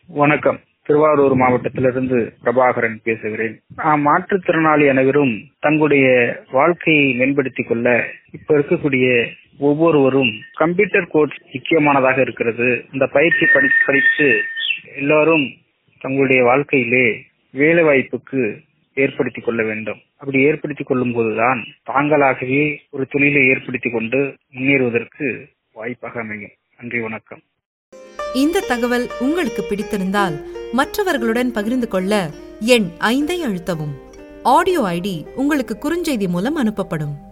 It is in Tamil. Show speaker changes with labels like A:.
A: வணக்கம் திருவாரூர் மாவட்டத்திலிருந்து பிரபாகரன் பேசுகிறேன் ஆஹ் மாற்றுத்திறனாளி அனைவரும் தங்களுடைய வாழ்க்கையை மேம்படுத்திக் கொள்ள இப்ப இருக்கக்கூடிய ஒவ்வொருவரும் கம்ப்யூட்டர் கோர்ஸ் முக்கியமானதாக இருக்கிறது இந்த பயிற்சி படி படித்து எல்லாரும் தங்களுடைய வாழ்க்கையிலே வேலை வாய்ப்புக்கு ஏற்படுத்திக் கொள்ள வேண்டும் அப்படி ஏற்படுத்திக் கொள்ளும் போதுதான் தாங்களாகவே ஒரு தொழிலை ஏற்படுத்திக் கொண்டு முன்னேறுவதற்கு வாய்ப்பாக அமையும் நன்றி வணக்கம்
B: இந்த தகவல் உங்களுக்கு பிடித்திருந்தால் மற்றவர்களுடன் பகிர்ந்து கொள்ள எண் ஐந்தை அழுத்தவும் ஆடியோ ஐடி உங்களுக்கு குறுஞ்செய்தி மூலம் அனுப்பப்படும்